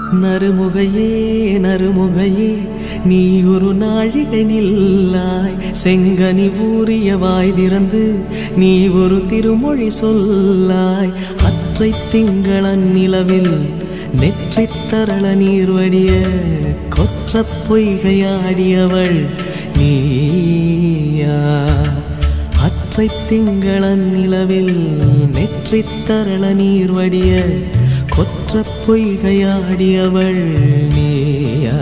நறுமுகையே நறுமுகையே நீ ஒரு நாழிகை நில்லாய் செங்கனி ஊறிய வாய் திறந்து நீ ஒரு திருமொழி சொல்லாய் அற்றை திங்களன் நிலவில் நெற்றித் தரள நீர் வடிய கொற்ற பொய்கையாடியவள் நீயா அற்றை திங்களன் நிலவில் நெற்றித் தரள நீர் வடிய கொற்ற பொய்கையாடியவள் நீயா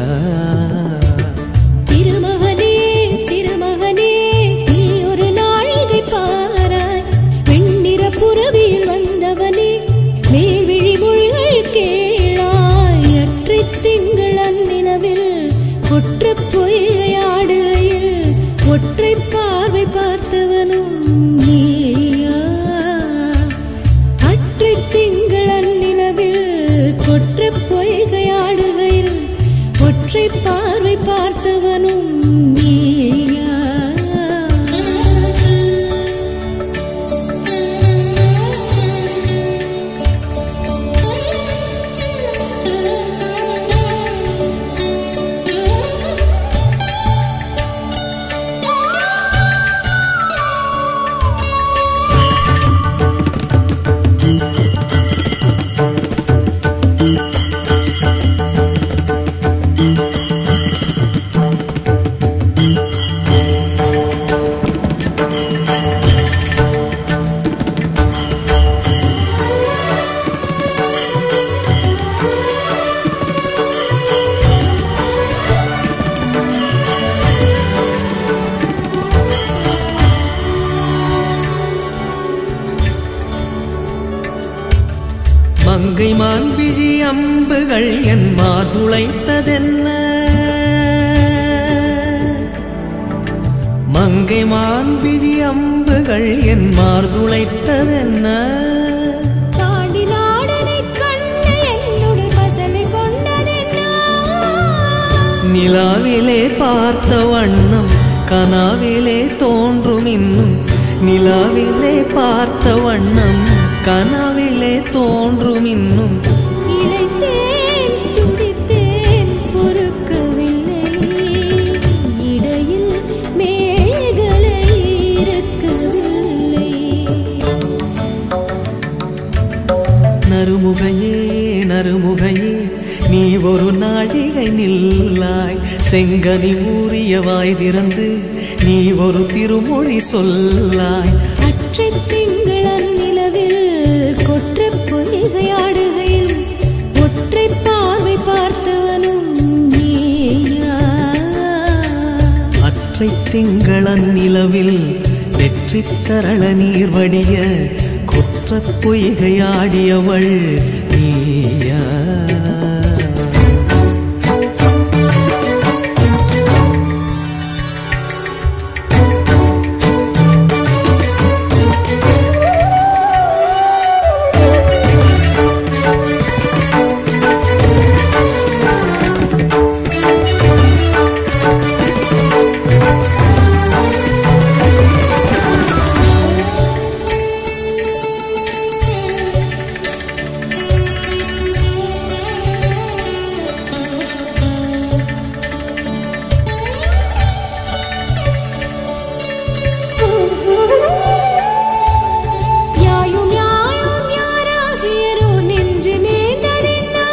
திருமகனே திருமகனே நீ ஒரு நாழிகை பாராய் வெண்ணிற புறவியில் வந்தவனே மேல்விழி மொழிகள் கேளாய் அற்றை திங்கள் அந்நிலவில் ஒற்ற பொய்கையாடுகையில் ஒற்றை பார்வை பார்த்தவனும் நீயா அற்றை திங்கள் அந்நிலவில் கொற்ற பொய்கையாடுகையில் ஒற்றை பார்வை பார்த்தவனும் நீயா மங்கை மான்விழி அம்புகள் என் மார்துளைத்ததென்ன மங்கை மான்விழி அம்புகள் என் மார்துளைத்ததென்ன தாண்டி நாடனை கண்டு என்னுடன் பசனை கொண்டதென்ன நிலாவிலே பார்த்த வண்ணம் கனாவிலே தோன்றும் இன்னும் நிலாவிலே பார்த்த வண்ணம் கனாவிலே தோன்றும் இன்னும் இளைத்தேன் துடித்தேன் பொறுக்கவில்லை இடையில் மேகலை இருக்கவில்லை நறுமுகையே நறுமுகையே நீ ஒரு நாழிகை நில்லாய் செங்கனி ஊறிய வாய் திறந்து நீ ஒரு திருமொழி சொல்லாய் அற்றை திங்களன் நிலவில் கொற்ற பொய்கையாடுகையில் ஒற்றை பார்வை பார்த்தவனும் நீயா அற்றை திங்களன் நிலவில் வெற்றித் தரள நீர் வடிய குற்ற பொய்கையாடியவள் நீயா யாயும் யாயும் யாராகியரோ நின்று நேர்ந்ததென்னா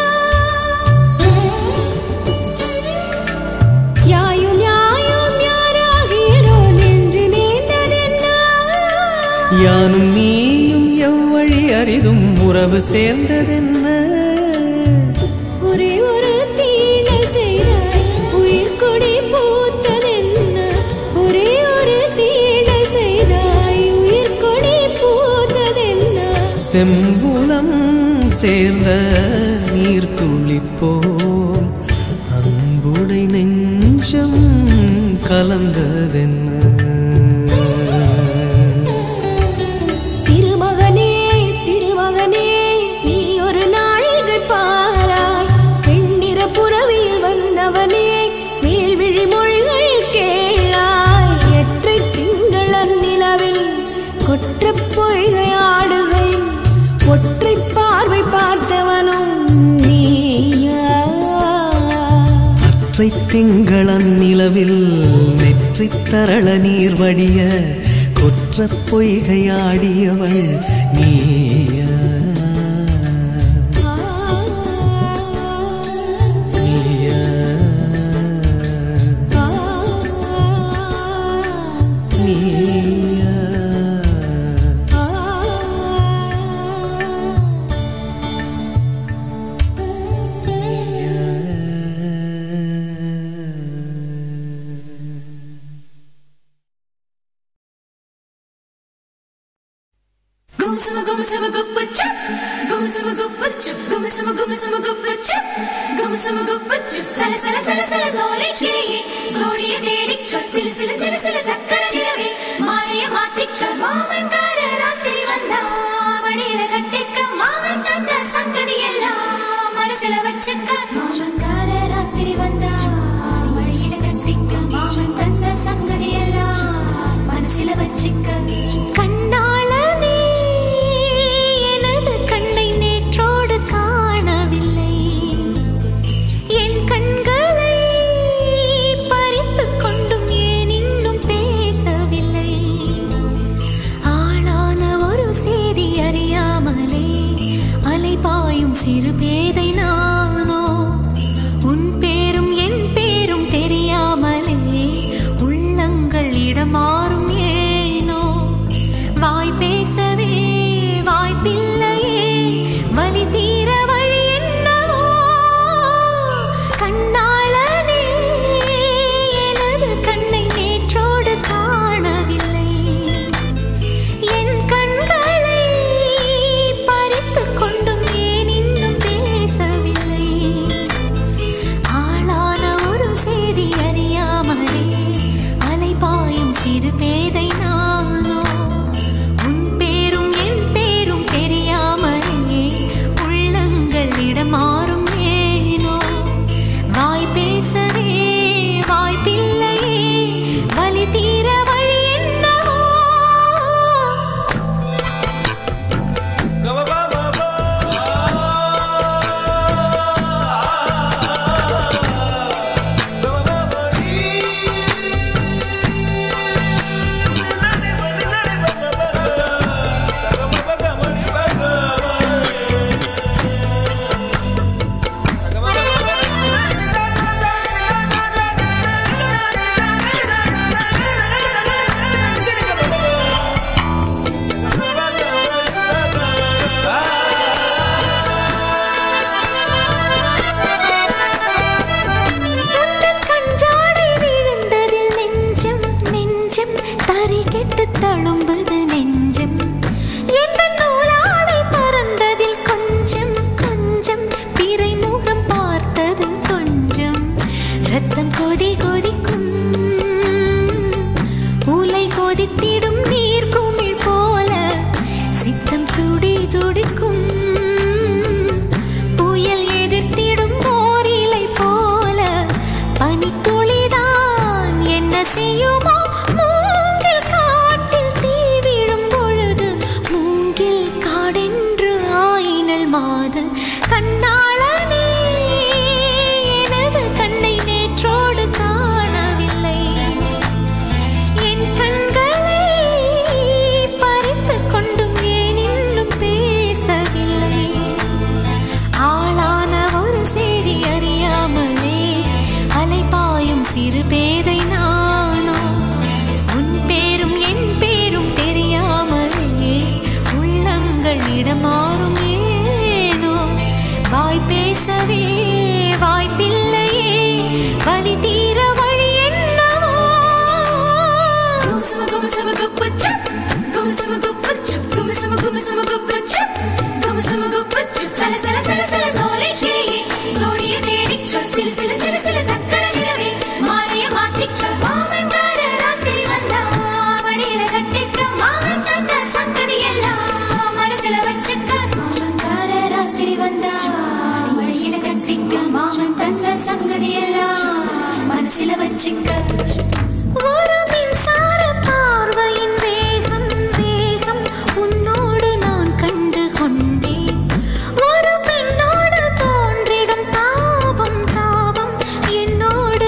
யாயும் யாயும் யாராகியரோ நின்று நேர்ந்ததென்னா யானும் நீயும் எவ்வழி அரிதும் உறவு சேர்ந்ததென்ன ஒரே ஒரு தீழை செய்தாய் உயிர் கொடி பூத்ததென்ன ஒரே ஒரு தீழை செய்தாய் உயிர் கொடி பூத்ததென்ன செம்புலம் சேர்ந்த நீர் துளிப்போல் அன்புடை நெஞ்சம் கலந்ததென்ன திருமகனே திருமகனே நீ ஒரு நாழிகை பாராய் பெண்ணிற புறவியில் வந்தவனே மேல்விழி மொழிகள் கேளாய் எற்றை திங்கள் அந்நிலவில் கொற்ற பொய்கை ஆடுகை ஒற்றை பார்வை பார்த்தவனும் நீயா ஒற்றை திங்களன் நிலவில் நெற்றி தரள நீர் வடிய கொற்ற பொய்கையாடியவள் நீயா நீயா நீயா Gumsama gumsama guppachu, gumsama guppachu, gumsama gumsama guppachu, gumsama guppachu. சல சல சல சல சோலை கிளியே, சோழிய தேடிச்ச, சிலு சிலு சிலு சிலு சக்கர சிலவே, மாலைய மாத்திச்ச, மாமன்கார ராத்திரி வந்தா, மடியில கட்டிக்க மாமன் தந்த சங்கதி எல்லாம் மனசுல வச்சுக்க மாமன்கார ராத்திரி வந்தா, மடியில கட்டிக்க மாமன் தந்த சங்கதி எல்லாம் மனசுல வச்சுக்க கண்ணாளனே எனது கண்ணை நேற்றோடு காணவில்லை என் கண்களை பறித்துக் கொண்டும் ஏன் இன்னும் பேசவில்லை ஆளான ஒரு செய்தி அறியாமலே அலைபாயும் சிறு பேதை நானோ உன் பேரும் என் பேரும் தெரியாமலே உள்ளங்கள் இடமாறும் ஏனோ வாய் பேசவே வாய்ப்பில்லையே வலி தீர வழி என்னவோ கண்ணாளனே எனது கண்ணை நேற்றோடு காணவில்லை என் கண்களை பறித்துக் கொண்டும் ஏன் இன்னும் பேசவில்லை ஆளான ஒரு செய்தி அறியாமலே அலைபாயும் சிறு பேதை நானோ உன் பேரும் என் பேரும் தெரியாமலே உள்ளங்கள் இடமாறும் ஏனோ வாய் பேசவே வாய்ப்பில்லையே வலி தீர வழி என்னவோ உந்தன் கஞ்சாடை விழுந்ததில் நெஞ்சம் நெஞ்சம் தறி கெட்டு தழும்புது நெஞ்சம் எந்த நூலாடை பறந்ததில் கொஞ்சம் கொஞ்சம் பிறை முகம் பார்த்தது கொஞ்சம் ரத்தம் கொதி கொதிக்கும் உலை கொதித்திடும் நீர் குமிழ் போல சித்தம் துடி துடிக்கும் புயல் எதிர்த்திடும் போரிலை போல பனித்துளிதான் என்ன செய்யுமோ மூங்கில் காட்டில் தீ விழும் பொழுது மூங்கில் காடென்று ஆயினல் மாது கண்ணாளனே எனது கண்ணை நேற்றோடு காணவில்லை என் கண்களை பறித்துக் கொண்டும் ஏன் இன்னும் பேசவில்லை ஆளான ஒரு செய்தி அறியாமலே அலைபாயும் சிறு பேதை நானோ உன் பேரும் என் பேரும் தெரியாமலே உள்ளங்கள் இடமாறும் ஏனோ வாய் பேசவே வாய்ப்பில்லையே வலி தீர வழி என்னவோ Gumsama gumsama guppachu, gumsama guppachu, gumsama gumsama guppachu, gumsama guppachu. சல சல சல சல சோலை கிளியே, சோழிய தேடிச்ச, சிலு சிலு சிலு சிலு சக்கர சிலவே, மாலைய மாத்திச்ச, மாமன்கார ராத்திரி வந்தா, மடியில கட்டிக்க, மாமன் தந்த சங்கதி எல்லாம் மனசுல வச்சுக்க. மாமன்கார ராத்திரி வந்தா, மடியில கட்டிக்க, மாமன் தந்த சங்கதி எல்லாம் மனசுல வச்சுக்க ஒரு மின்சார பார்வையின் வேகம் வேகம் உன்னோடு நான் கண்டு கொண்டேன் ஒரு பெண்ணோடு தோன்றிடும் தாபம் தாபம் என்னோடு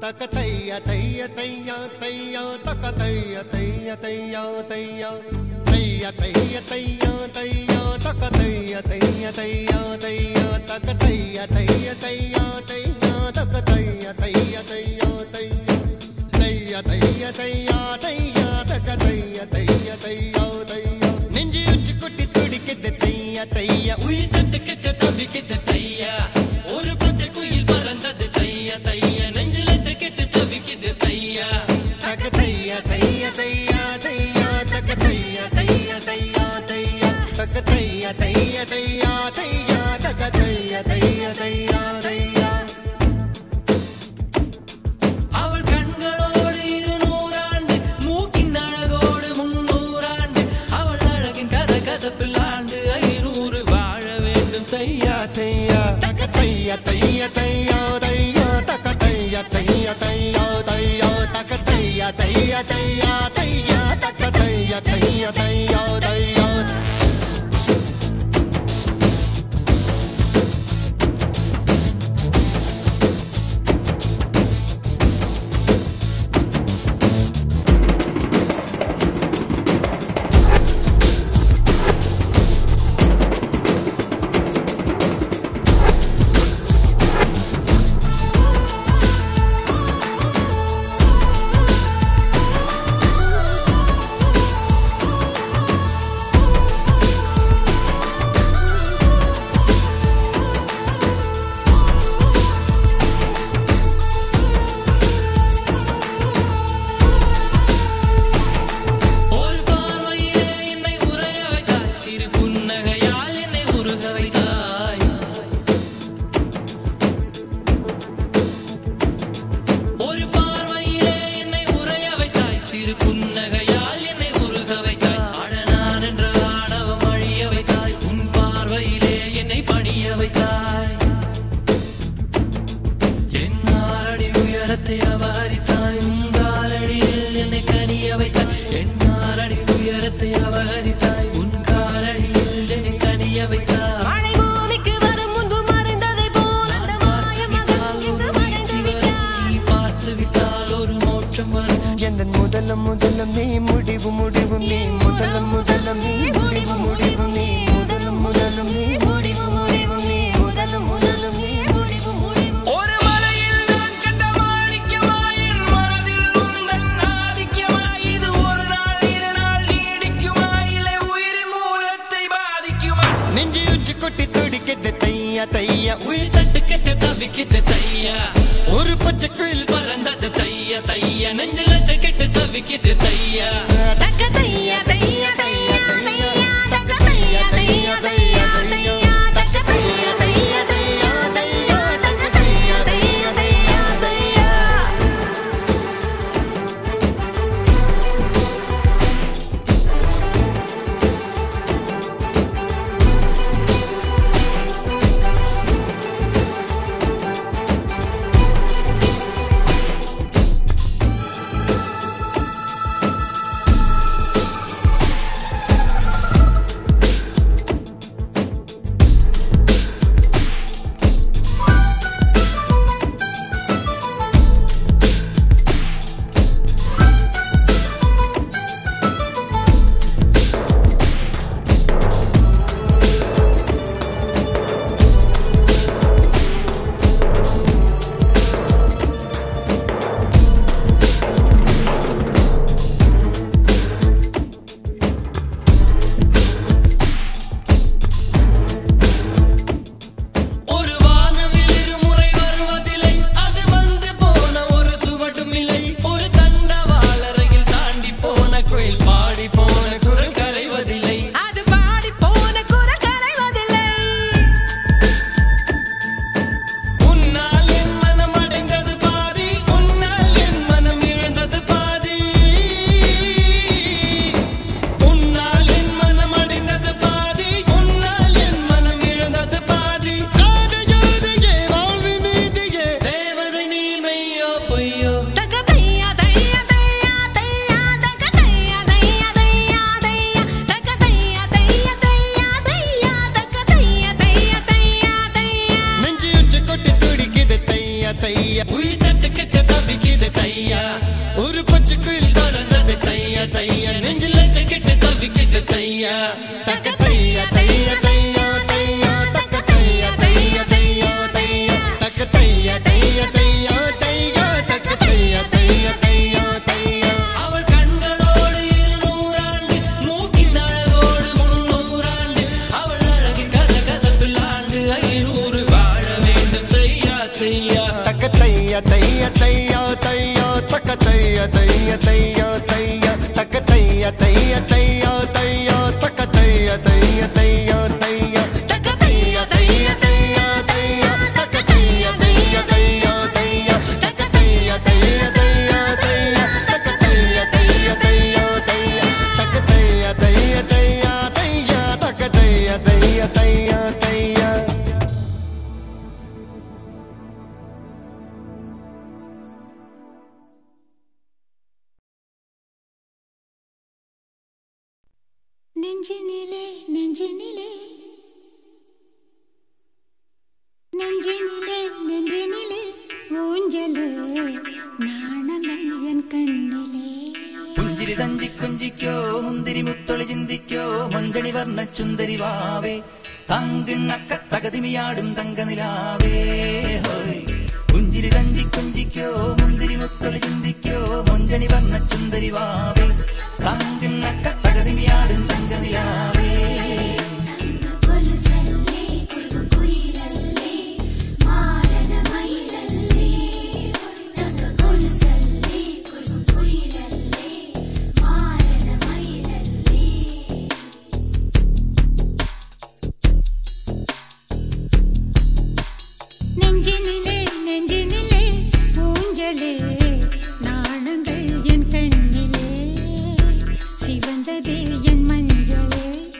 தக்க தைய தைய தையா தையா தக்க தைய தைய தையா தையா தைய தைய தையா தையா தக்க தைய தைய தையா தையா தக்க தைய தைய தையா தையா தக்க தைய தைய தையா தையா தைய தைய தையா தையா தக்க தைய தைய தையா தையா நெஞ்சு உச்சி குட்டி துடிக்குது தையா தையா உயிர் தட்டு கெட்டு தவிக்குது தையா ஒரு பச்சை குயில் பறந்தது தையா தையா நெஞ்சில கெட்டு தவிக்குது தையா தக்க தைய தைய தையா தையா தக்க தைய தைய தையா தையா தக்க தைய தைய தையா தையா தக்க தைய தைய தையா தையா அவள் கண்களோடு இருநூறாண்டு மூக்கின் அழகோடு முன்னூறாண்டு அவள் அழகின் கதை கதப்பில் ஆண்டு ஐநூறு வாழ வேண்டும் தையா தையா தக்க தைய தைய தையா தையா தக்க தைய தைய தையா தையா தக்க தைய தைய தையா தையா தக்க தைய தைய தையா தையா ஒரு பார்வையிலே என்னை உரைய வைத்தாய் சிறு புன்னகையால் என்னை உருக வைத்தாய் ஒரு பார்வையிலே என்னை உரைய வைத்தாய் சிறு புன்னகையால் என்னை உருக வைத்தாய் அடனான் என்ற ஆணவம் அழிய வைத்தாய் உன் பார்வையிலே என்னை பணிய வைத்தாய் என் ஆறடி உயரத்தை அபகரித்தாய் உங்காலடியில் என்னை கனிய வைத்தாய் என் ஆறடி உயரத்தை அபகரித்தாய் உன் காலடியில் என்னை கனிய வைத்தாய் மழை பூமிக்கு வரும் முன்பு மறைந்ததைப் போல் அந்த மாய மகன் இங்கு மறைந்து விட்டான் நீ பார்த்து விட்டால் ஒரு மோட்சம் வரும் எந்த முதலம் முதலம் நீ முடிவு முடிவு நீ முதலம் முதலம் நீ முடிவு முடிவு நீ முதலம் முதலம் நீ முடிவு முடிவு நீ முதலம் முதலம் நீ முடிவு முடிவு ஒரு மலையில் நான் கண்ட மாணிக்கமாய் என் மனதில் உந்தன் ஆதிக்கமாய் இது ஒரு நாள் இரு நாள் நீடிக்குமா இல்லை உயிரின் மூலத்தை பாதிக்குமா நெஞ்சு உச்சி கொட்டி துடிக்குது தையா தையா உயிர் தட்டு கெட்டு தவிக்குது தையா ஒரு பச்சை குயில் பறந்தது தையா தையா நெஞ்சில கெட்டு தவிக்குது தையா தக்க தைய தைய தைய தைய தக்க தைய தைய தைய தைய தக்க தைய தைய தைய தைய தக்க தைய தைய தைய தைய தையா தையா தக்க தைய தைய தையா தையா தக்க தைய தைய தையா தையா தக்க தைய தைய தையா தையா தக்க தைய தைய தையா தையா தக்க தைய தைய தையா தையா தக்க தைய தைய தையா தையா தக்க தைய தைய தையா தையா தக்க தைய தைய தையா தையா தக்க தைய தைய தையா தையா தக்க தைய தைய தையா தையா நெஞ்சினிலே நெஞ்சினிலே நெஞ்சினிலே நெஞ்சினிலே ஊஞ்சலே நாணங்கள் என் കണ്ണിலே പുഞ്ചിരി തഞ്ചി കുഞ്ചിക്കോ മുന്തിരി മുത്തൊളി ചിന്തിക്കോ മൊഞ്ചണി വർണ്ണ ചുന്ദരി വാവേ തങ്കിണ്ണക്ക തകതിമിയാടും തങ്കനിലാവേ ഹോയ് പുഞ്ചിരി തഞ്ചി കുഞ്ചിക്കോ മുന്തിരി മുത്തൊളി ചിന്തിക്കോ മൊഞ്ചണി വർണ്ണ ചുന്ദരി വാവേ തങ്കിണ്ണക്ക തകതിമിയാടും തങ്കനിലാവേ കൊലുസല്ലേ കുയിലല്ലേ മാരണമയിലല്ലേ തങ്ക കൊലുസല്ലേ കുയിലല്ലേ മാരണമയിലല്ലേ நெஞ்சினிலே நெஞ்சினிலே ஊஞ்சலே நாணங்கள் என் கண்ணிலே சிவந்ததே என் மஞ்சளே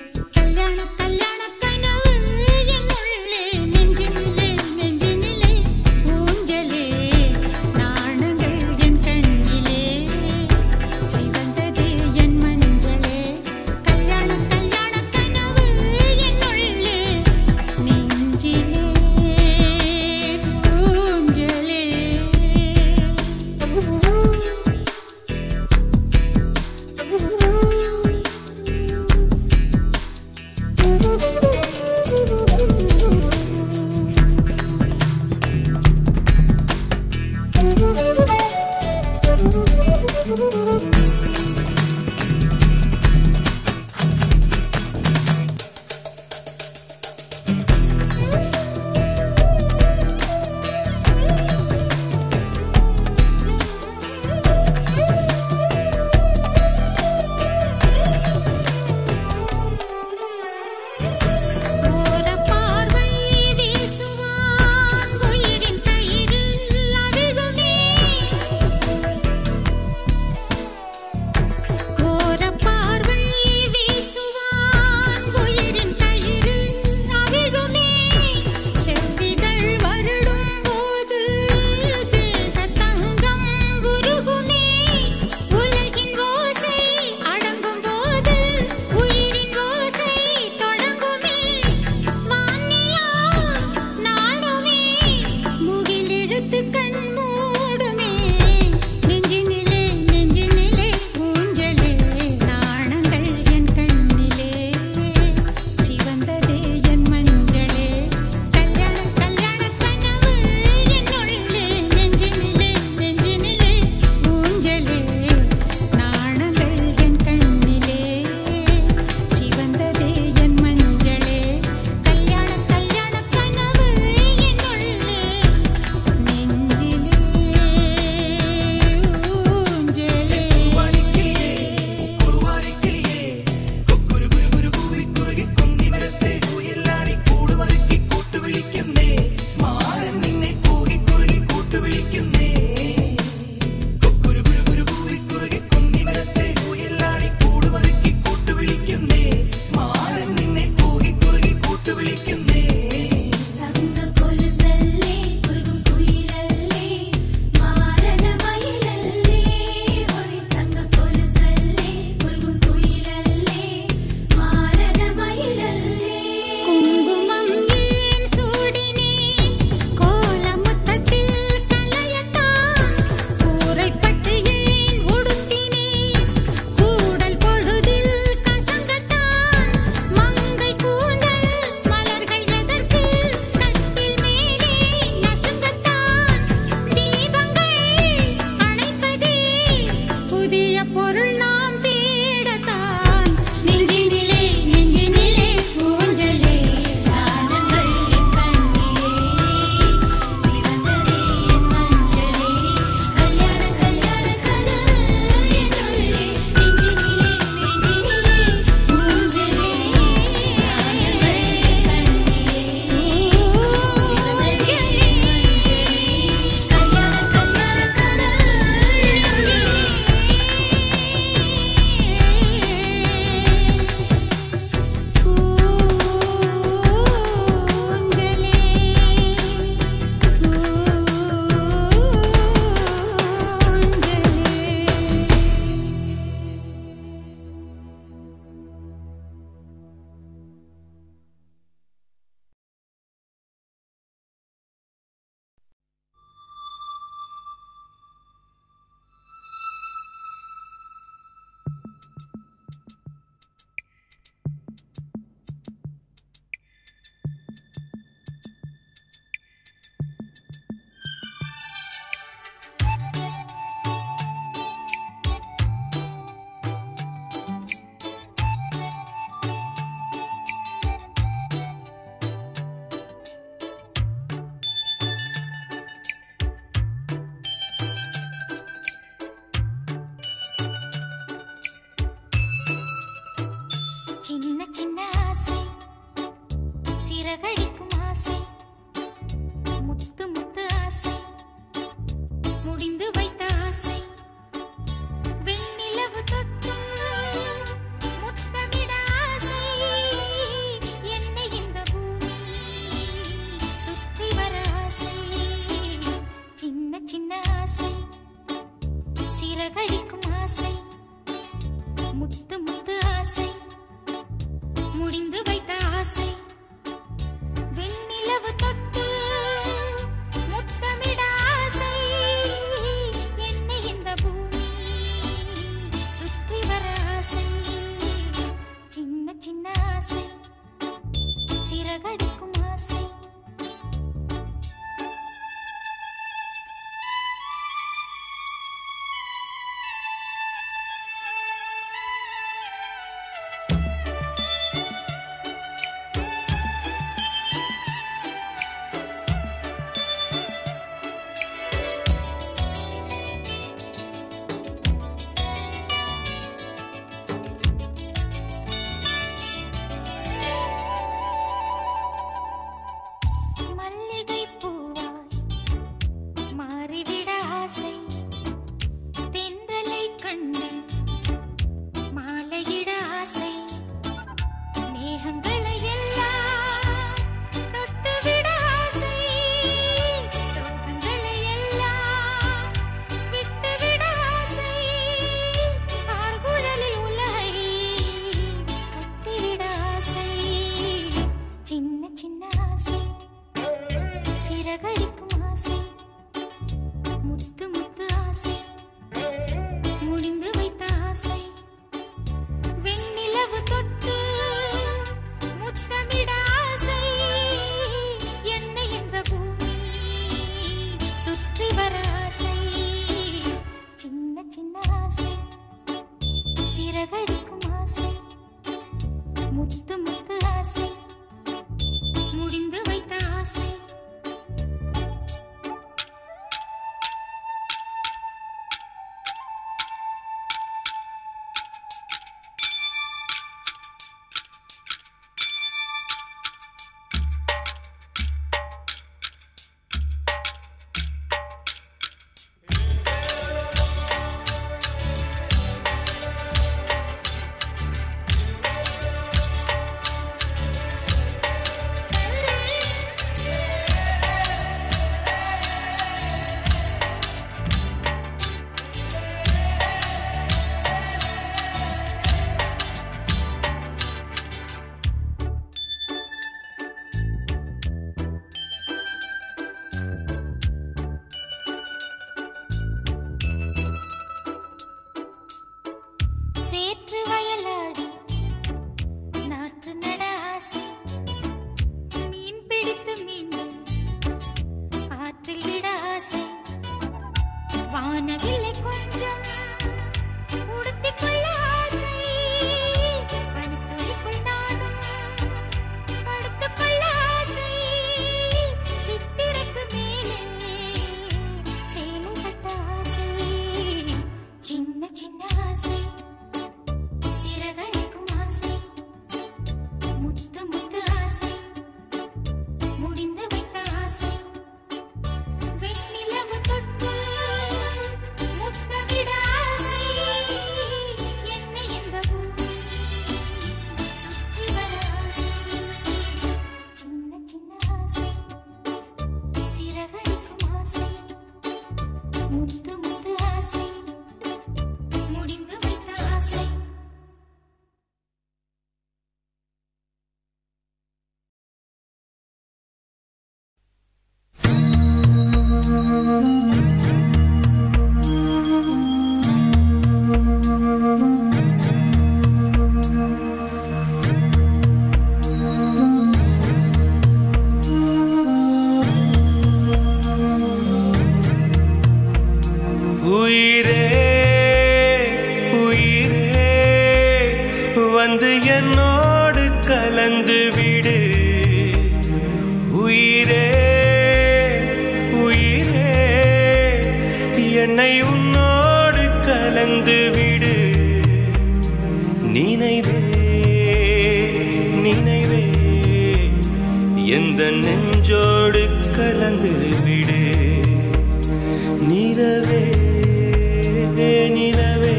சிறகடிக்கும் ஆசை முத்து முத்து ஆசை முடிந்து வைத்த ஆசை வெண்ணிலவு தொட்டு முத்தமிட ஆசை என்னை இந்த பூமி சுற்றி வர ஆசை சின்ன சின்ன ஆசை சிறகடிக்கும் ஆசை முத்து முத்து ஆசை முடிந்து வைத்த ஆசை சேற்று வயலாடி நாற்று நட ஆசை மீன் பிடித்து மீண்டும் ஆற்றில் விட ஆசை வானவில்லை கொஞ்சம் உடுத்திக் கொள்ள ஆசை பனித்துளிக்குள் நானும் படுத்துக் கொள்ள ஆசை சித்திரக்கு மேலே சேலை கட்ட ஆசை சின்ன சின்ன ஆசை சிறகடிக்கும் ஆசை முத்து முத்து ஆசை முடிந்து வைத்த ஆசை வெண்ணிலவு தொட்டு முத்தமிட ஆசை என்னை இந்த பூமி சுற்றி வர ஆசை சின்ன சின்ன ஆசை சிறகடிக்கும் ஆசை முத்து முத்து ஆசை முடிந்து வைத்த ஆசை உயிரே உயிரே வந்து என்னோடு கலந்து விடு உயிரே உயிரே என்னை உன்னோடு கலந்து விடு நினைவே நினைவே எந்த நெஞ்சோடு கலந்து விடு நிலவே நிலவே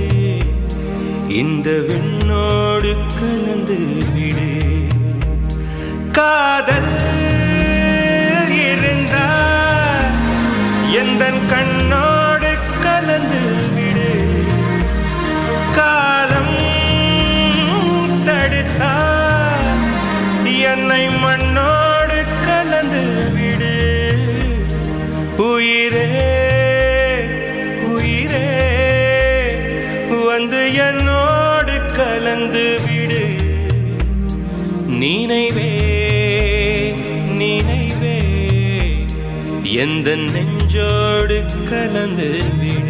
இந்த விண்ணோடு கலந்து விடு காதல் இருந்தால் எந்த கண்ணோடு கலந்து விடு காலம் தடுத்தால் என்னை மண்ணோடு கலந்து விடு உயிரே உயிரே வந்து என்னோடு கலந்து விடு நினைவே நினைவே எந்த நெஞ்சோடு கலந்து விடு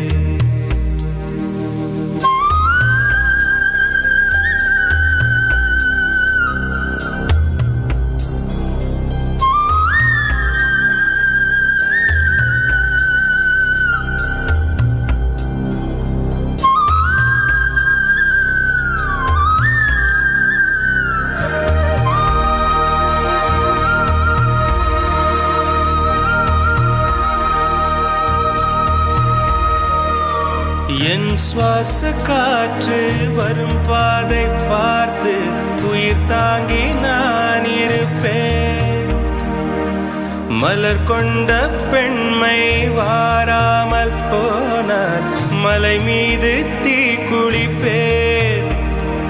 என் சுவாச காற்று வரும் பாதை பார்த்து உயிர் தாங்கி நான் இருப்பேன் மலர் கொண்ட பெண்மை வாராமல் போனால் மலை மீது தீ குளிப்பேன்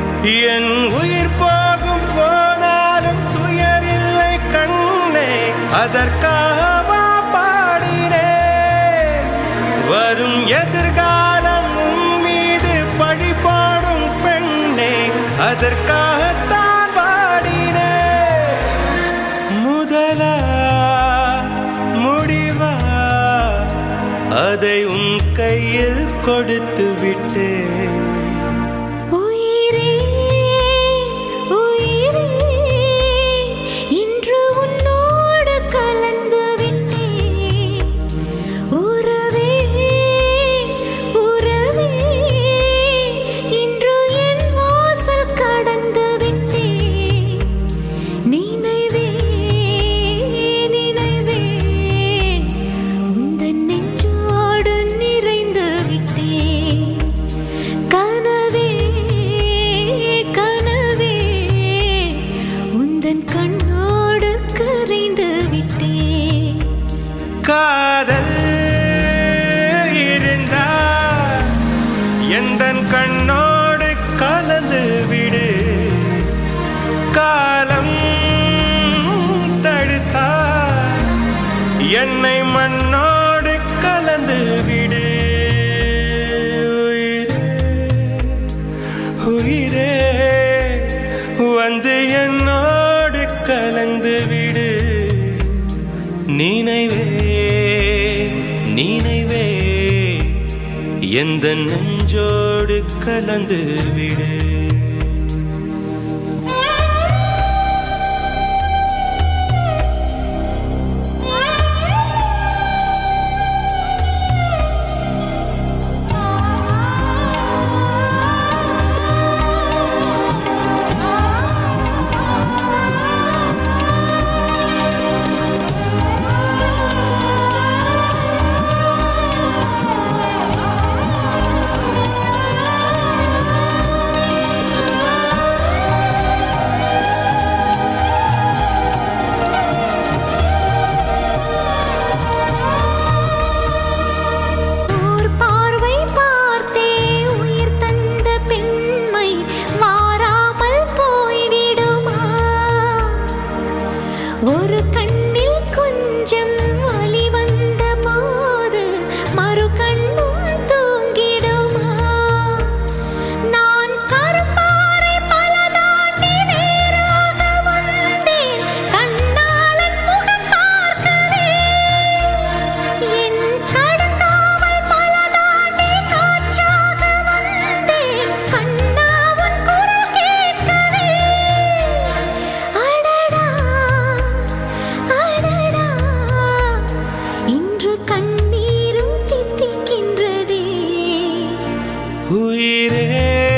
என் உயிர் போகும் போனாலும் துயரில்லை கண்ணே அதற்காகவா பாடினேன் வரும் எதிர்காலம் உன் மீது பழி போடும் பெண்ணே அதற்காகத்தான் பாடினேன் முதலா முடிவா அதை உன் கையில் கொடுத்து விட்டேன் உயிரே உயிரே இன்று உன்னோடு கலந்து விட்டேன் உறவே உறவே இன்று என் வாசல் கடந்து விட்டேன் நினைவே நினைவே உந்தன் நெஞ்சோடு நிறைந்து விட்டேன் கனவே கனவே உந்தன் கண்ணோடு கரைந்து விட்டேன் காதல் இருந்தா எந்தன் கண்ணோடு கலந்து விடு காலம் தடுத்தா என்னை மண்ணோடு கலந்து விடு உயிரே, உயிரே வந்து என்னோடு கலந்து விடு நினைவே நினைவே எந்த நெஞ்சோடு கலந்து விடு ஓர் பார்வை பார்த்தே உயிர் தந்த பெண்மை மாறாமல் போய்விடுமா ஒரு கண்ணில் கொஞ்சம் வலி வந்த போது மறு கண்ணும் தூங்கிடுமா நான் கருப்பாறை பல தாண்டி வேறாக வந்தேன் கண்ணாளன் முகம் பார்க்கவே என் கடந்தாமல் பல தாண்டி காற்றாக வந்தேன் கண்ணா உன் குரல் கேட்கவே அடடா அடடா இன்று கண்ணீரும் தித்திக்கின்றதே உயிரே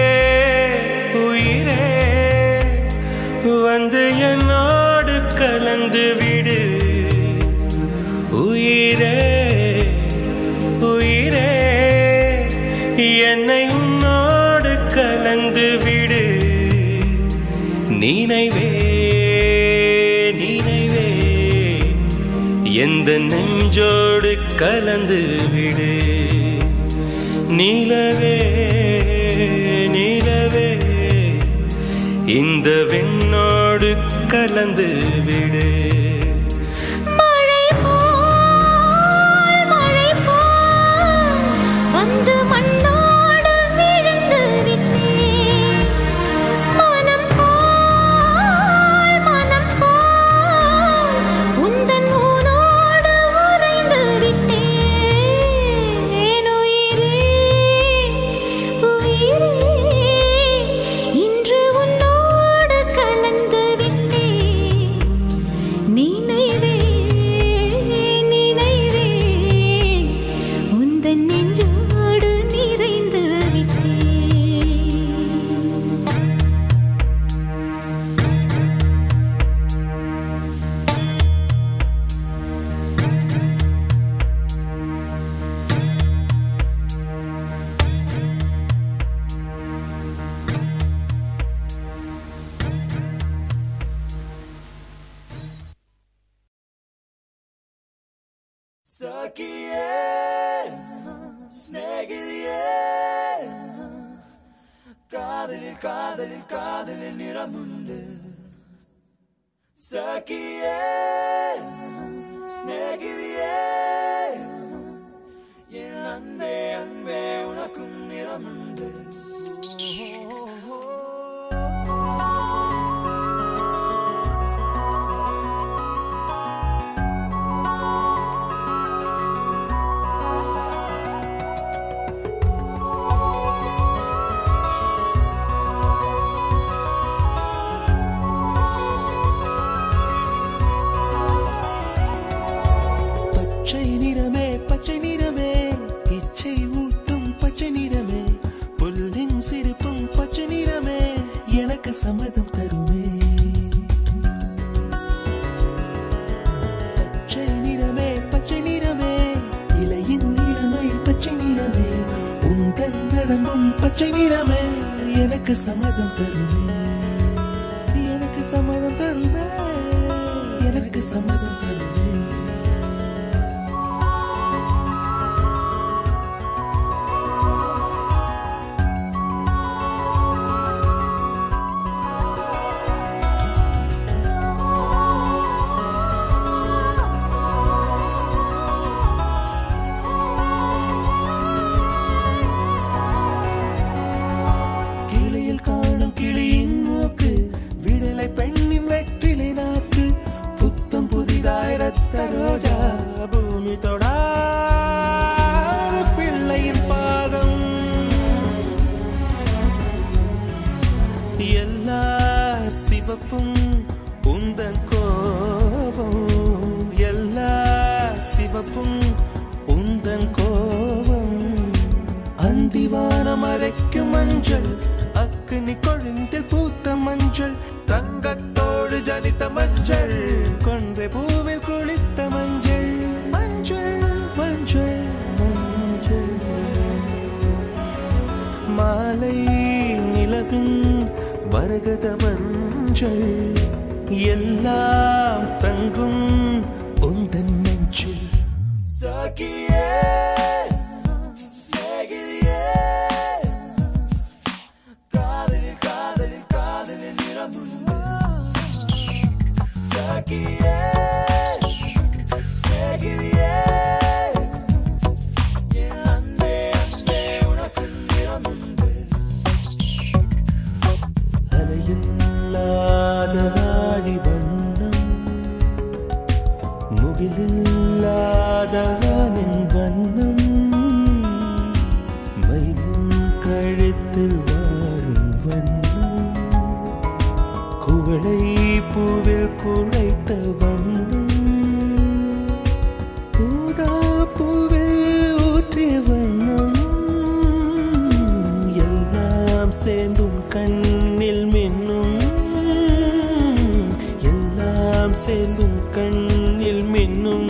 உயிரே வந்து என்னோடு கலந்து விடு உயிரே உயிரே என்னை உன்னோடு கலந்து விடு நினைவே நினைவே எந்த நெஞ்சோடு கலந்து விடு நிலவே நிலவே இந்த விண்ணோடு கலந்து விடு மழை போல் மழை போல் வந்து மண்ணோடு விழுந்து விட்டேன் மனம் போல் மனம் போல் உந்தன் ஊனோடு உறைந்து விட்டேன் உயிரே உயிரே இன்று உன்னோடு கலந்து விட்டேன் நினைவே நினைவே உந்தன் நெஞ்சோடு நிறைந்து விட்டேன் കാതലിൽ കാതലിൽ കാതലിൽ നിറമുണ്ട് സഖിയേ பச்சை நிறமே எனக்கு சம்மதம் தருமே எனக்கு சம்மதம் தருமே எனக்கு சம்மதம் தருமே கிளியில் காணும் கிளியின் மூக்கு விடலை பெண்ணின் வெற்றிலை நாக்கு புத்தம் புதிதாய் ரத்த ரோஜா பூமி தொடா பிள்ளையின் பாதம் எல்லா சிவப்பும் உந்தன் கோபம் எல்லா சிவப்பும் உந்தன் கோபம் அந்திவானம் அரைக்கும் மஞ்சள் அக்கினி கொழுந்தில் பூத்த மஞ்சள் தங்கத்தோடு ஜனித்த மஞ்சள் கொன்றை பூவில் குளித்த மஞ்சள் மஞ்சள் மஞ்சள் மஞ்சள் மாலை நிலவின் மரகத மஞ்சள் எல்லாம் தங்கும் உந்தன் நெஞ்சில் சகியே சேகிரியே காதலில் காதலில் காதலில் நிறமுண்டு சகியே சேகிரியே என் அன்பே அன்பே உனக்கு நிறமுண்டு அலையில்லாத ஆடி வண்ணம் முகிலில்லாத வானின் வண்ணம் மயிலின் கழுத்தில் வாழும் வண்ணம் குவளை பூவில் குழைத்த வண்ணம் ஊதா பூவில் ஊற்றிய வண்ணம் எல்லாம் சேர்ந்தும் கண்ணில் மின்னும் எல்லாம் சேர்ந்தும் கண்ணில் மின்னும்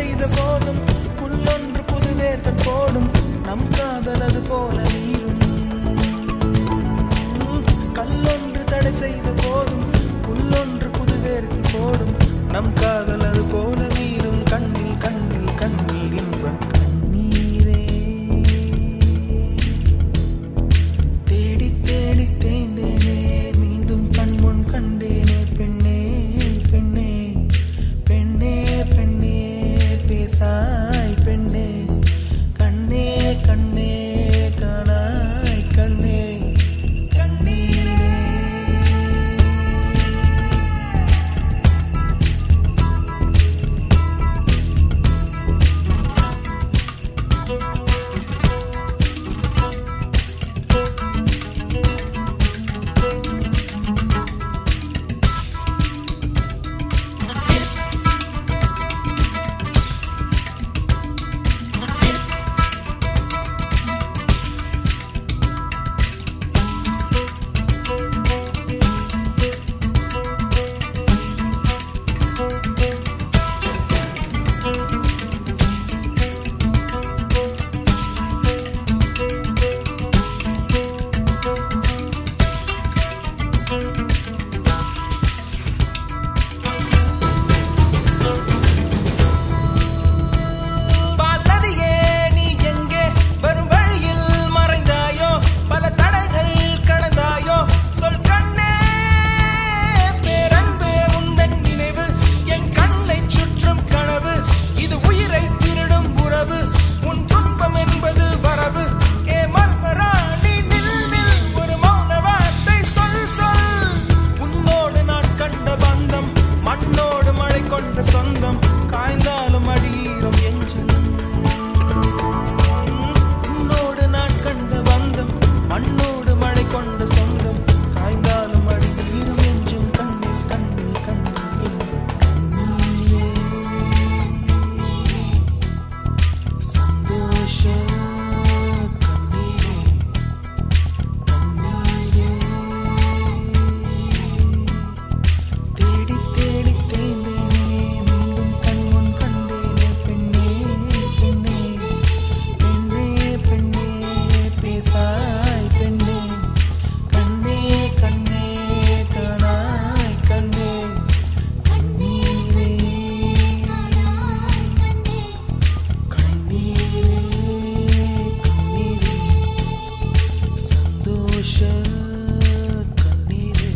செய்த போதும் புல்லொன்று புதுவேர்கள் போடும் நம் காதல் அது போல நீரும் கல்லொன்று தடை செய்த போதும் புல்லொன்று புதுவேர்கள் போடும் நம் காதல் அது போல வீரும் கண்ணில் கண்ணில் கண்ணில் இன்ப கண்ணீரே தேடி தேடி தேய்ந்தேனே மீண்டும் கண்முன் கண்டேனே பெண்ணே பெண்ணே பெண்ணே பெண்ணே பேசாய் பெண்ணே கண்ணே கண்ணே காணாய் கண்ணே கண்ணீரே பல்லவியே நீ எங்கே வரும் வழியில் மறைந்தாயோ பல தடைகள் கடந்தாயோ சொல் கண்ணே பேரன்பே உந்தன் நினைவு என் கண்ணை சுற்றும் கனவு இது உயிரை திருடும் உறவு உன் துன்பம் என்பது வரவு ஏ மர்மராணி நில் நில் ஒரு மௌன வார்த்தை சொல் சொல் உன்னோடு நான் கண்ட பந்தம் மண்ணோடு மழை கொண்ட சொந்தம் காய்ந்தாலும் அடியீரம் எஞ்சும் உன்னோடு நான் கண்ட பந்தம் மண்ணோடு மழை கொண்ட சொந்தம் காய்ந்தாலும் அடியீரம் எஞ்சும் கண்ணில் கண்ணில் கண்ணில் சந்தோஷ கண்ணீரே தேடி தேடி தேய்ந்தேனே மீண்டும் கண்முன் கண்டேனே பெண்ணே பெண்ணே பெண்ணே பெண்ணே பேசாய் பெண்ணே கண்ணே கண்ணே காணாய் கண்ணே கண்ணீரே கண்ணீரே கண்ணீரே சந்தோஷ கண்ணீரே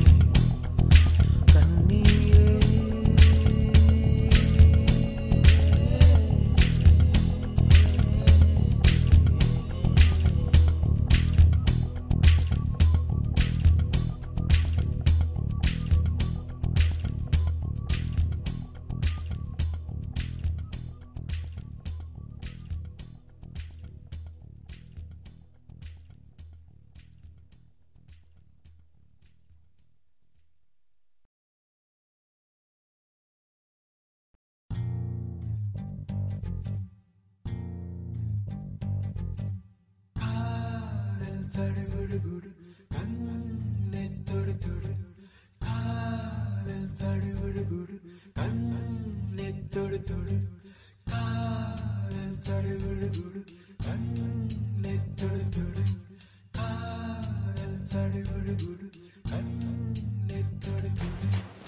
சடுகுடுகுடு கண்ணே தொடு தொடு காதல் சடுகுடுகுடு கண்ணே தொடு தொடு காதல் சடுகுடுகுடு கண்ணே தொடு தொடு காதல் சடுகுடுகுடு கண்ணே தொடு தொடு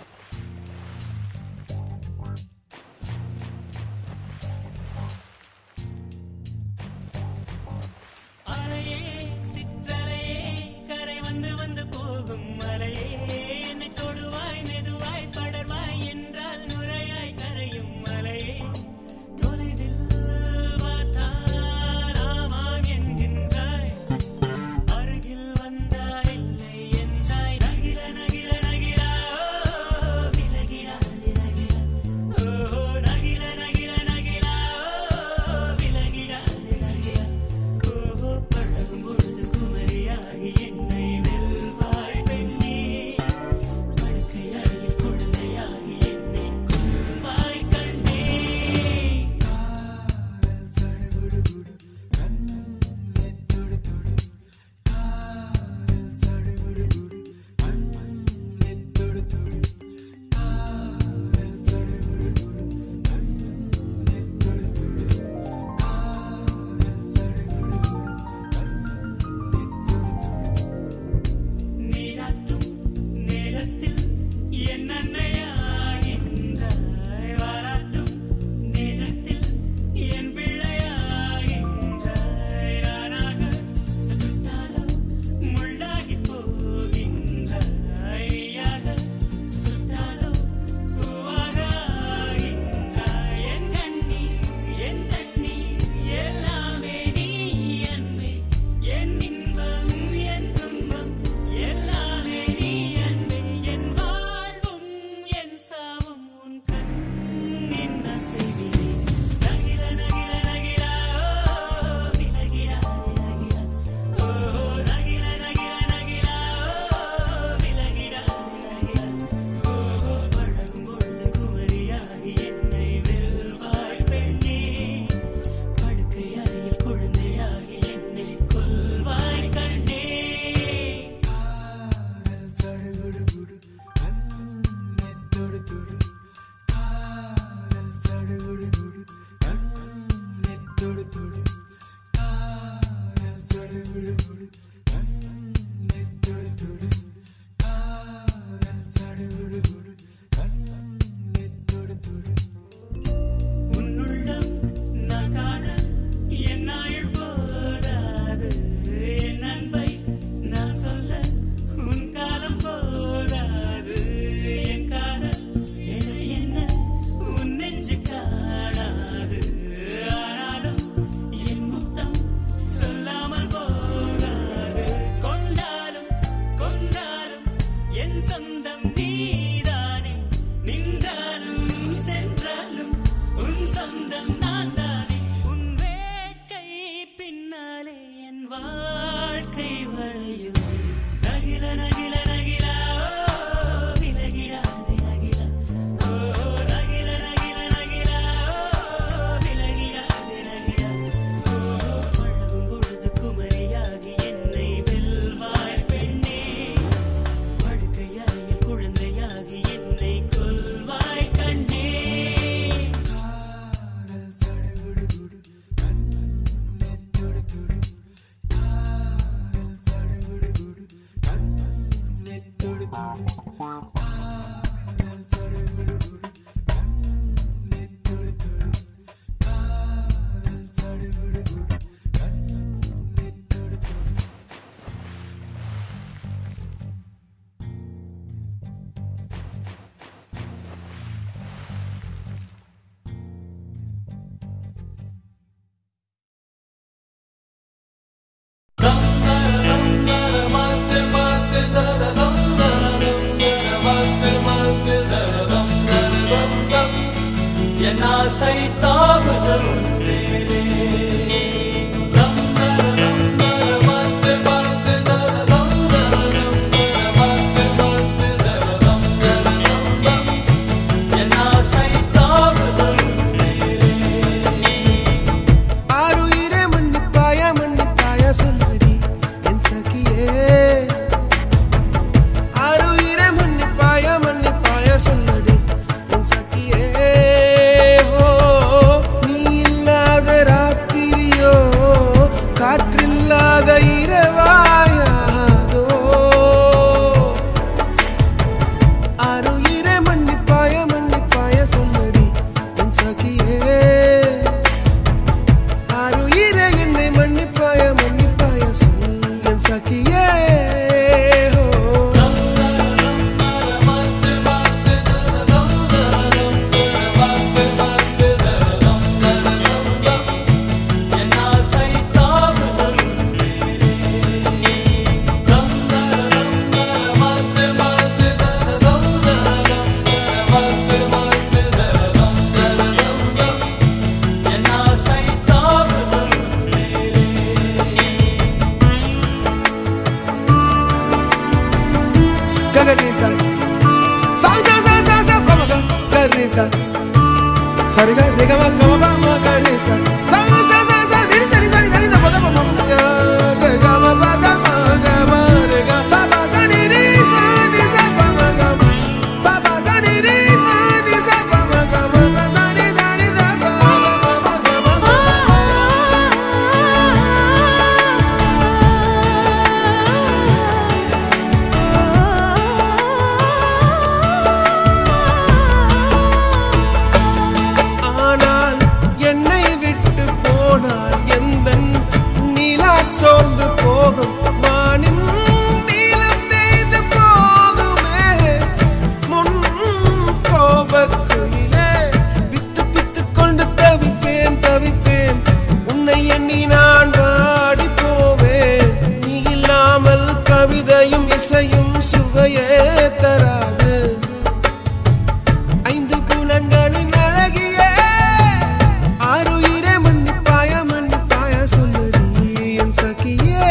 அலையே சிற்றலையே கரை வந்து வந்து போகும் மலையே என்னை தொடுவாய் மெதுவாய் படர்வாய் என்றால் நுரையாய் கரையும் மலையே தொலைவில் பார்த்தால் சரிக ரிகம கமப மகரி ச ச ச ச ச நிரி சரி சரி தனி த பத பம மக க கம பத மக ம ரிக பப ச நிரி ச நி ச பம க பப ச நிரி ச நி ச பம க ம ப தனி தனி த ப ம ம க ம ஆனால் என்னை விட்டு போனால் எந்த நிலா சோர்ந்து போகும் வானின் நீலம் தேய்ந்து போகுமே முன் கோபக்குயிலே வித்து பித்து கொண்டு தவிப்பேன் தவிப்பேன் உன்னை எண்ணி நான் வாடி போவேன் நீ இல்லாமல் கவிதையும் இசையும் சுவையே தராது ஐந்து புலன்களின் அழகியே ஆறுயிரே மன்னிப்பாய மன்னிப்பாய சொல்லுடி என் சகியே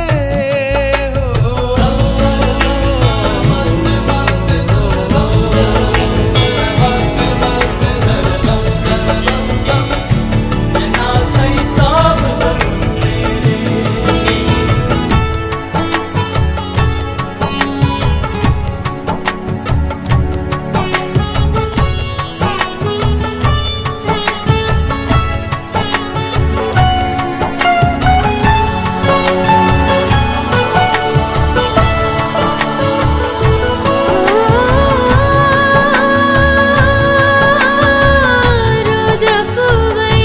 ரோஜா பூவை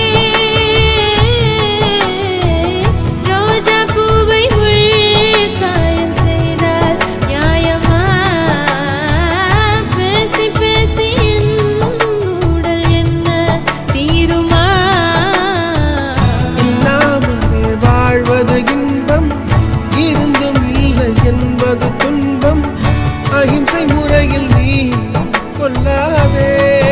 ரோஜா பூவை உள் காயம் செய்தால் நியாயமா பேசி பேசி என் உடல் என்ன தீருமா இல்லாமலே வாழ்வது இன்பம் இருந்தும் இல்லை என்பது துன்பம் அகிம்சை முறையில் நீ கொல்லாதே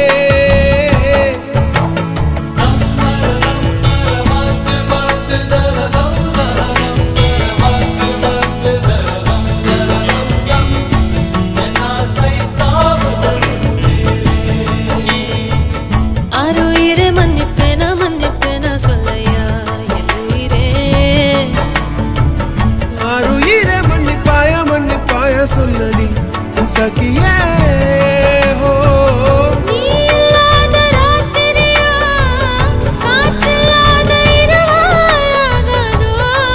ஆறுயிரே மன்னிப்பேனா மன்னிப்பேனா சொல்லையா என் உயிரே ஆறுயிரே மன்னிப்பாய மன்னிப்பாய சொல்லடி என் சகியே ஹோ நீ இல்லாத ராத்திரியா காற்றில்லாத இரவாயாகாதோ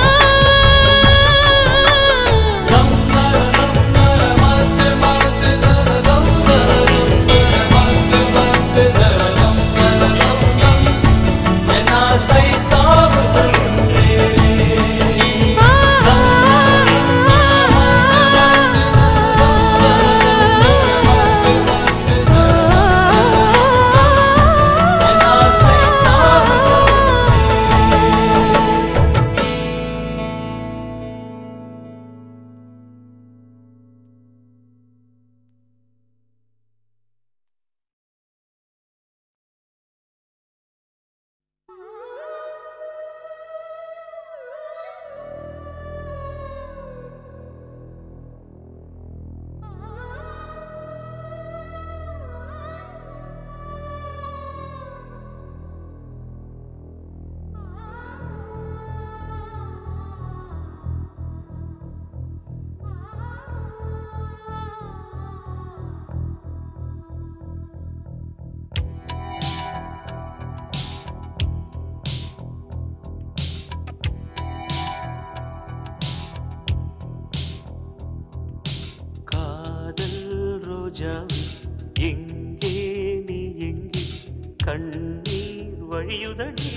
காதல் ரோஜாவே எங்கே நீ எங்கே கண்ணீர் வழியுதடி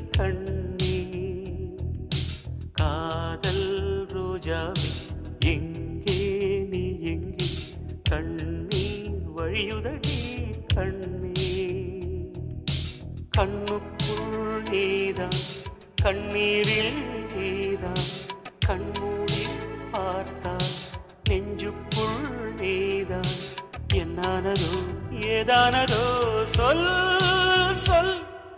கண்ணீர் காதல் ரோஜாவே எங்கே நீ எங்கே கண்ணீர் வழியுதடி கண்ணீர் கண்ணுக்குள் நீதான் கண்ணீரில் நீதான் கண்மூடி பார்த்தால் நெஞ்சுக்குள் நீதான் என்னானதோ ஏதானதோ சொல் சொல்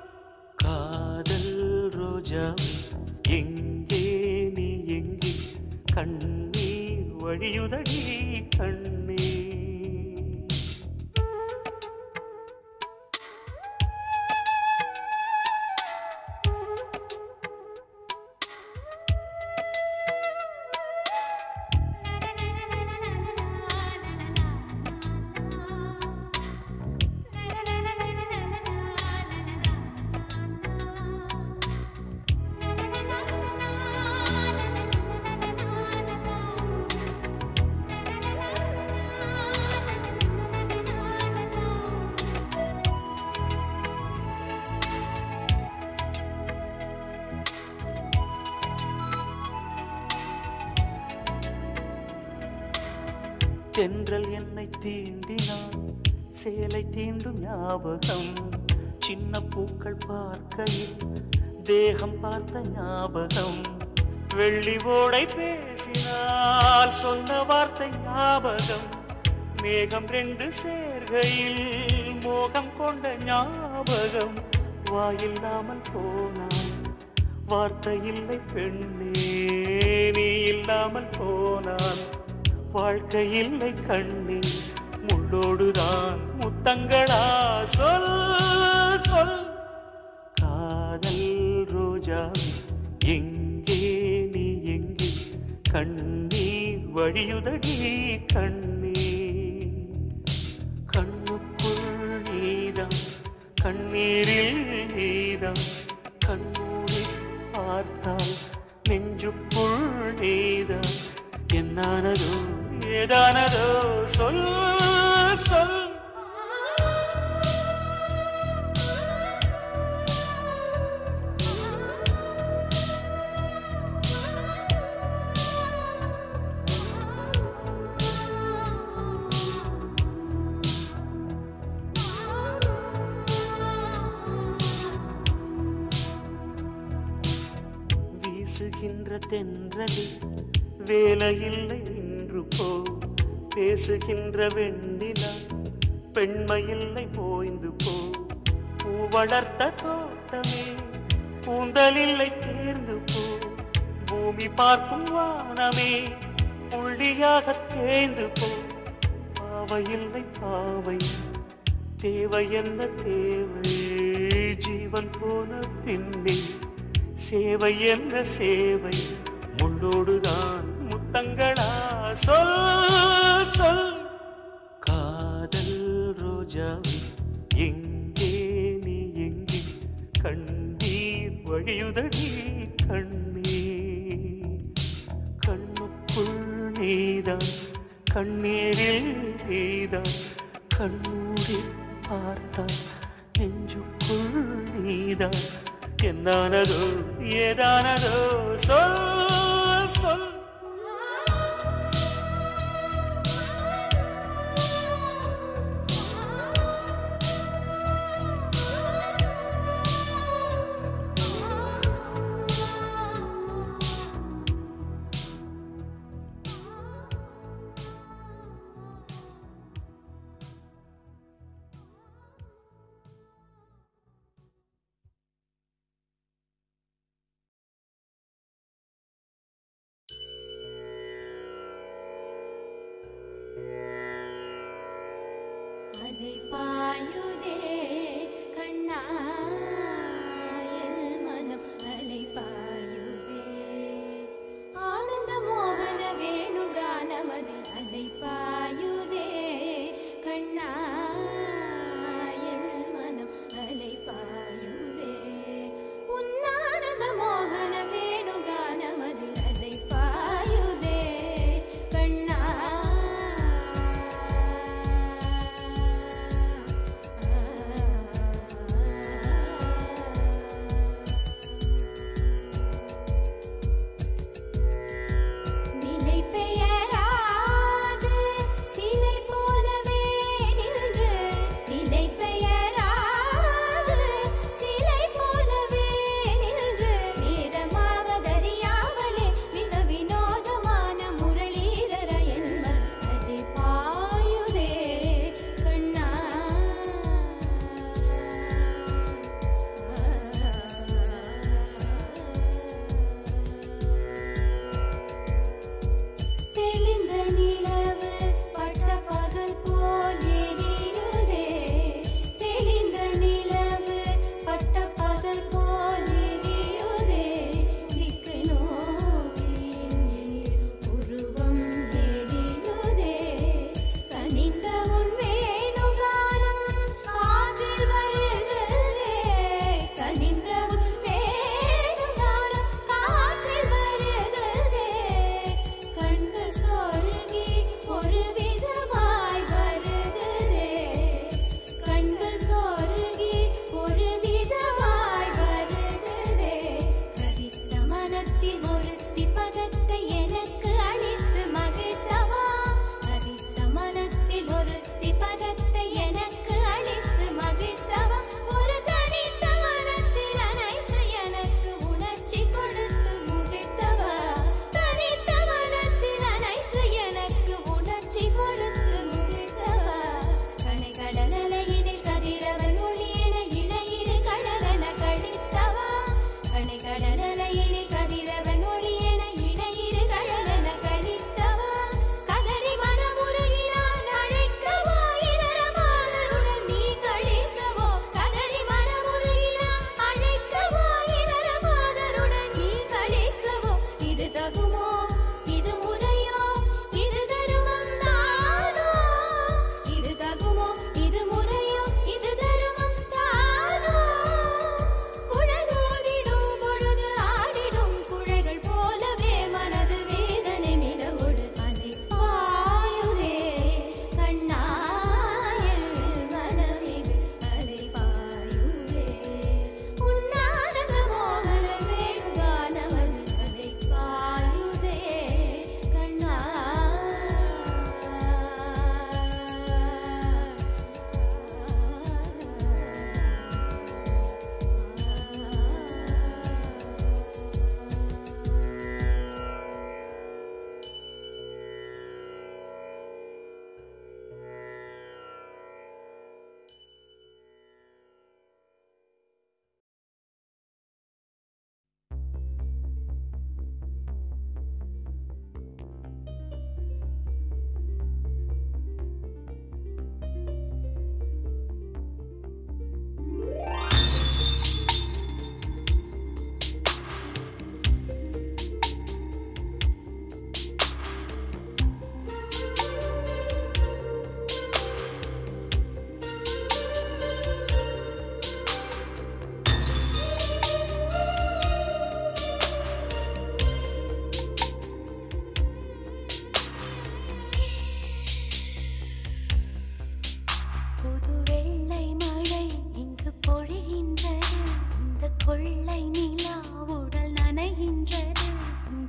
காதல் ரோஜாவே எங்கே நீ எங்கே கண்ணீர் வழியுதடி கண்ணீர் தென்றல் என்னை தீண்டினான் சேலை தீண்டும் ஞாபகம் சின்ன பூக்கள் பார்க்கையில் தேகம் பார்த்த ஞாபகம் வெள்ளி ஓடை பேசினால் சொன்ன வார்த்தை ஞாபகம் மேகம் ரெண்டு சேர்கையில் மோகம் கொண்ட ஞாபகம் வாயில்லாமல் போனான் வார்த்தை இல்லை பெண்ணே நீ இல்லாமல் போனான் வாழ்க்கை இல்லை கண்ணே முள்ளோடுதான் முத்தங்களா சொல் சொல் காதல் ரோஜா எங்கே நீ எங்கே கண்ணீர் வழியுதடி கண்ணீர் கண்ணுக்குள் நீதான் கண்ணீரில் நீதான் கண்ணூரி பார்த்தால் நெஞ்சுக்குள் நீதான் என்னானதோ ஏதானதோ சொல் சொல் வீசுகின்ற தென்றலில் வேலையில்லை நின்று போ பேசுகின்ற வெண்ணிலா பெண்மையில்லை போய்ந்து போ பூ வளர்த்த தோட்டமே கூந்தலில்லை தேர்ந்து போ பூமி பார்க்கும் வானமே புள்ளியாக தேய்ந்து போ பாவையில்லை பாவை தேவை என்ன தேவை ஜீவன் போன பின்னே சேவை என்ன சேவை முள்ளோடுதான் முத்தங்களா சொல் சொல் காதல் ரோஜாவை எங்கே நீ எங்கே கண்ணீர் வழியுதடி கண்ணீர் கண்ணுக்குள் நீதான் கண்ணீரில் நீதான் கண்ணூரி பார்த்தால் நெஞ்சுக்குள் நீதான் என்னானதோ ஏதானதோ சொல் சொல் அலை பாயுதே கண்ணா என் மனம் அலை பாயுதே ஆனந்த மோகன வேணுகானமதி அலை பாயுதே கண்ணா என் மனம் அலை பாயுதே உன்னானந்த மோகன வேணுகானமதி அலை பாயுதே கண்ணா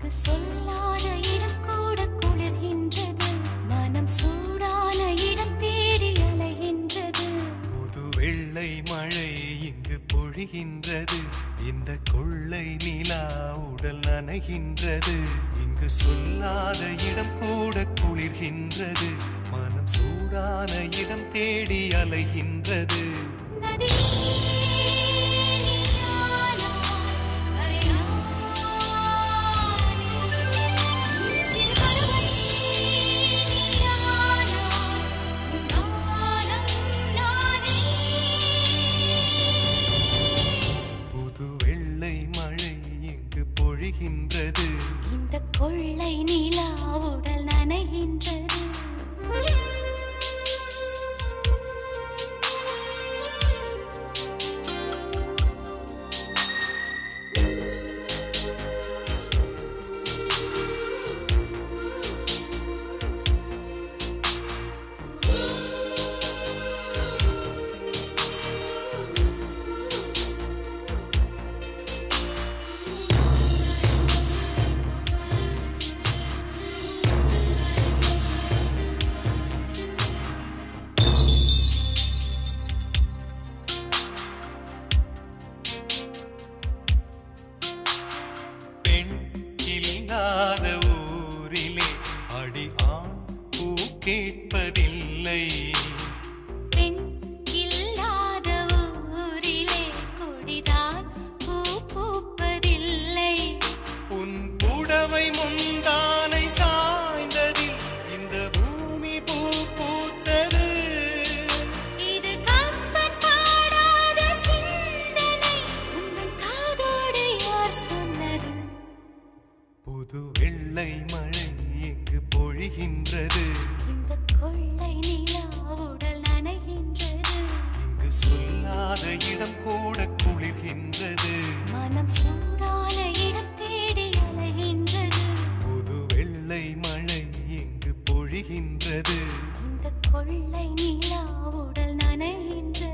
இங்கு சொல்லாத இடம் கூட குளிர்கின்றது மனம் சூடான இடம் தேடி அலைகின்றது புது வெள்ளை மழை இங்கு பொழிகின்றது இந்த கொள்ளை நிலா உடல் நனைகின்றது இங்கு சொல்லாத இடம் கூட குளிர்கின்றது மனம் சூடான இடம் தேடி அலைகின்றது நதி நீயானா, கரையானே. சிறு பறவை நீயானா, நானும் நானே. புது வெள்ளை மழை இங்கு பொழிகின்றது இந்த கொள்ளை நிலா உடல் நனைகின்றது பெண் இல்லாத ஊரிலே அடி ஆண் பூ கேட்பதில்லை பெண் இல்லாத ஊரிலே கொடிதான் பூ பூப்பதில்லை உன் புடவை முந்தானை சாய்ந்ததில் இந்த பூமி பூ பூத்தது இது கம்பன் பாடாத சிந்தனை உந்தன் காதோடு யார் சொன்னது புது வெள்ளை மழை இங்கு பொழிகின்றது இந்த கொள்ளை நிலா உடல் நனைகின்றது இங்கு சொல்லாத இடம் கூட குளிர்கின்றது மனம் சூடான இடம் தேடி அலைகின்றது புது வெள்ளை மழை இங்கு பொழிகின்றது இந்த கொள்ளை நிலா உடல் நனைகின்றது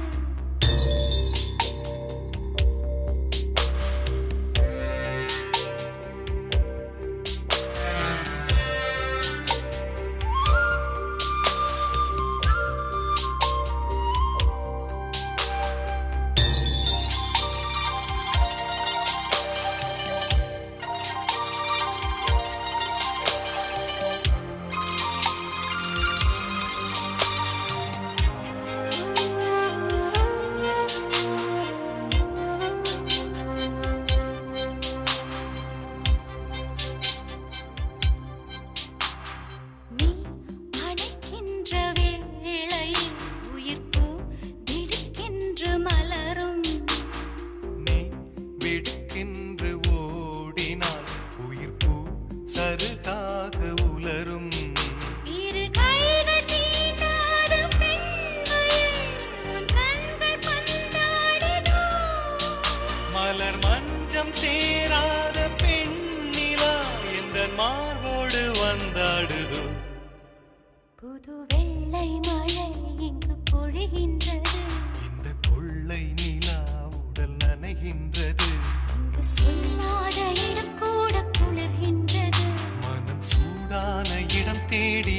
நீ அணைக்கின்ற வேளையில் உயிர் பூ திடுக்கென்று மலரும் நீ விடுக்கென்று ஓடினால் உயிர் பூ சருகாக உலரும் இரு கைகள் தீண்டாத பெண்மையில் உன் கண்கள் பந்தாடுதோ மலர் மஞ்சம் சேராத பெண்ணிலா எந்த மார்போடு வந்தாடுதோ புது வெள்ளை மழை இங்கு பொழிகின்றது இந்த கொள்ளை நிலா உடல் நனைகின்றது இங்கு சொல்லாத இடம் கூட குளிர்கின்றது மனம் சூடான இடம் தேடி